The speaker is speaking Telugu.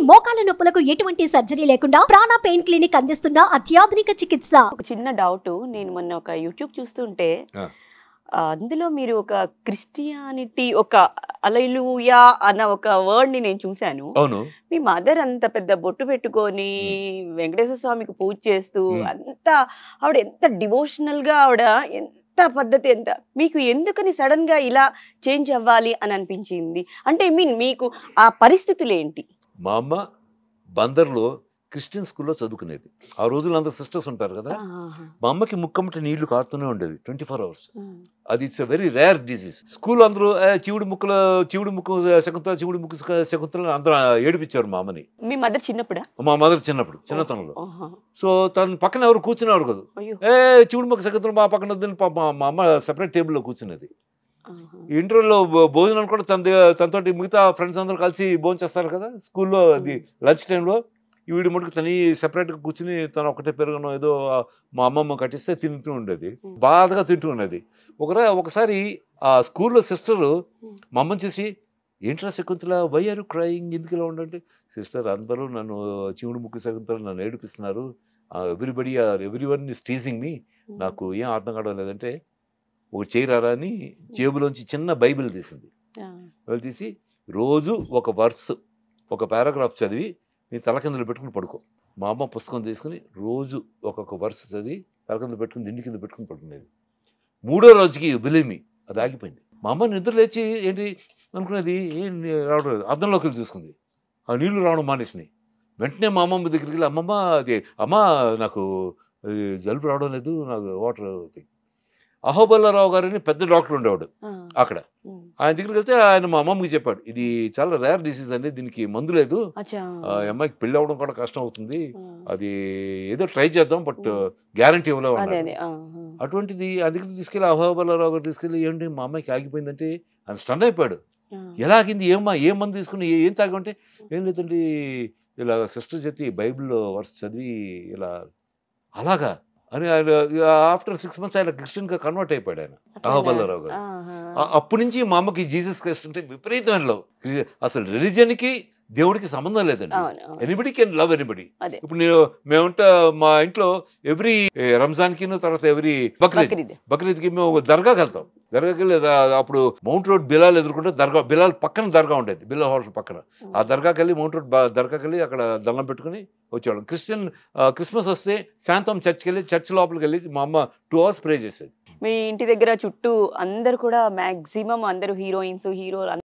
మోకాల నొప్పులకు ఎటువంటి సర్జరీ లేకుండా ప్రాణ పెయిన్ క్లినిక్ అందిస్తున్న అత్యాధునిక చికిత్స ఒక చిన్న డౌట్ నేను మొన్న ఒక యూట్యూబ్ చూస్తుంటే ఆ. ఆ, అందులో మీరు ఒక క్రిస్టియానిటీ ఒక అలైలుయా అన్న ఒక వర్డ్ ని నేను చూశాను అవును మీ మదర్ అంత పెద్ద బొట్టు పెట్టుకొని వెంకటేశ్వర స్వామికి పూజ చేస్తూ మ్మ్. అంత ఆవిడ ఎంత డివోషనల్ గా ఆవిడ ఎంత పద్ధతి ఎంత మీకు ఎందుకని సడన్ గా ఇలా చేంజ్ అవ్వాలి అని అనిపించింది అంటే ఐ మీన్ మీకు ఆ పరిస్థితులు ఏంటి మా అమ్మ బందర్లో క్రిస్టియన్ స్కూల్లో చదువుకునేది ఆ రోజుల్లో అందరు సిస్టర్స్ ఉంటారు కదా ఆహా. మా అమ్మకి ముక్కమ్మటి నీళ్లు కారుతూనే ఉండేవి ట్వంటీ ఫోర్ అవర్స్ మ్మ్. అది it's a very rare disease school అందరూ "ఏ, చివుడు ముక్కలు చివుడు ముక్కు శకుంతల చివుడు ముక్కు శ- శకుంతల అందరూ ఏడిపించారు మా అమ్మని మీ మదర్ చిన్నప్పుడా మా మదర్ చిన్నప్పుడు చిన్నతనంలో ఆహా. సో తన పక్కన ఎవరు కూర్చునేవారు కదా అయ్యో ఏ చివుడు ముక్క శకుంతల మా పక్కన వద్దని పాపం మా- మా అమ్మ సెపరేట్ టేబుల్లో కూర్చునేది ఆహా. ఇంటర్వ్యూలో భోజనం కూడా తన దగ్గర- తనతోటి మిగతా ఫ్రెండ్స్ అందరూ కలిసి భోజనం చేస్తారు కదా స్కూల్లో అది లంచ్ టైంలో ఈ వీడి మటుకు తని సెపరేట్గా కూర్చుని తను ఒకటే పెరుగునో ఏదో ఆ మా అమ్మమ్మ కట్టిస్తే తింటూ ఉండేది Hmm. బాధగా తింటూ ఉండేది ఒకరా ఒకసారి ఆ స్కూల్లో సిస్టరు మా అమ్మని చూసి ఏంట్రా శకుంతల వై ఆర్ క్రయింగ్ ఎందుకు ఇలా ఉండంటే సిస్టర్ అందరూ నన్ను చివుడు ముక్కు శకుంతల నన్ను ఏడిపిస్తున్నారు everybody are everyone is teasing me నాకు ఏం అర్థం కావడం లేదంటే ఒక చేయరారా అని జేబులోంచి చిన్న బైబిల్ తీసింది ఆ. బైబిల్ తీసి రోజు ఒక వర్స్ ఒక పారాగ్రాఫ్ చదివి నీ తలకిందులు పెట్టుకుని పడుకో మా అమ్మ పుస్తకం తీసుకుని రోజు ఒక్కొక్క వర్స్ చదివి తలకిందులు పెట్టుకుని దిండి కింద పెట్టుకుని పడుకునేది మూడో రోజుకి బిలీమి అది ఆగిపోయింది మా అమ్మ నిద్ర లేచి ఏంటి అనుకునేది ఏం రావడం లేదు అద్దంలోకి వెళ్ళి చూసుకుంది ఆ నీళ్లు రావడం మానేసినాయి వెంటనే మా అమ్మమ్మ దగ్గరికి వెళ్ళి అమ్మమ్మ అది అమ్మ నాకు ఈ జలుబు రావడం లేదు నాకు వాటర్ అహోబల్లారావు గారని పెద్ద డాక్టర్ ఉండేవాడు ఆ. అక్కడ మ్మ్. ఆయన దగ్గరికి వెళ్తే ఆయన మా అమ్మమ్మకి చెప్పాడు ఇది చాలా రేర్ డిసీజ్ అండి దీనికి మందు లేదు అచ్చా ఆ అమ్మాయికి పెళ్ళి అవ్వడం కూడా కష్టం అవుతుంది ఆ. అది ఏదో ట్రై చేద్దాం బట్ గ్యారంటీ ఇవ్వలేవు అదే అన్నాడు. అదే ఆ, ఆ. అటువంటిది ఆ దగ్గరికి తీసుకెళ్ళి అహోబల్లారావు గారు తీసుకెళ్ళి ఏంటి మా అమ్మాయికి ఆగిపోయిందంటే ఆయన స్టన్ అయిపోయాడు ఆ. ఎలా ఆగింది ఏమ్మా ఏం మందు తీసుకుని ఏ- ఏం తాగమంటే ఏం లేదండి ఇలా సిస్టర్ చెప్పి బైబిల్లో వర్స్ చదివి ఇలా అలాగా అని ఆయన ఆఫ్టర్ సిక్స్ మంత్స్ ఆయన క్రిస్టియన్గా కన్వర్ట్ అయిపోయాడు ఆయన అట్లనా? అహోబల్లారావు గారు. ఆహా. ఆ- అప్పటి నుంచి మా అమ్మకి జీసస్ క్రైస్ట్ అంటే విపరీతమైన లవ్ అసలు రిలీజియన్కి దేవుడికి సంబంధం లేదండి అవును అవును. ఎనిబడి కెన్ లవ్ ఎనిబడి అదే. ఇప్పుడు నేను మేముంటా మా ఇంట్లో ఎవ్రీ రంజాన్ కి తర్వాత ఎవ్రీ బక్రీద్ బక్రీద్ బక్రీద్ కి మేము దర్గాకి వెళ్తాం దర్గాకి వెళ్ళి దా- అప్పుడు మౌంట్ రోడ్ బిలాల్ ఎదుర్కొంటే దర్గా బిలాల్ పక్కన దర్గా ఉండేది బిలాల్ హౌస్ పక్కన ఆ దర్గాకి వెళ్ళి మౌంట్ రోడ్ బ- దర్గాకి వెళ్ళి అక్కడ దండం పెట్టుకుని వచ్చేవాళ్ళం క్రిస్టియన్ ఆ, క్రిస్మస్ వస్తే శాంతం చర్చ్కి వెళ్ళి చర్చ్ లోపలికి వెళ్ళి మా అమ్మ టూ అవర్స్ ప్రే చేసేది మీ ఇంటి దగ్గర చుట్టూ అందరు కూడా మాక్సిమం అందరూ హీరోయిన్స్ హీరో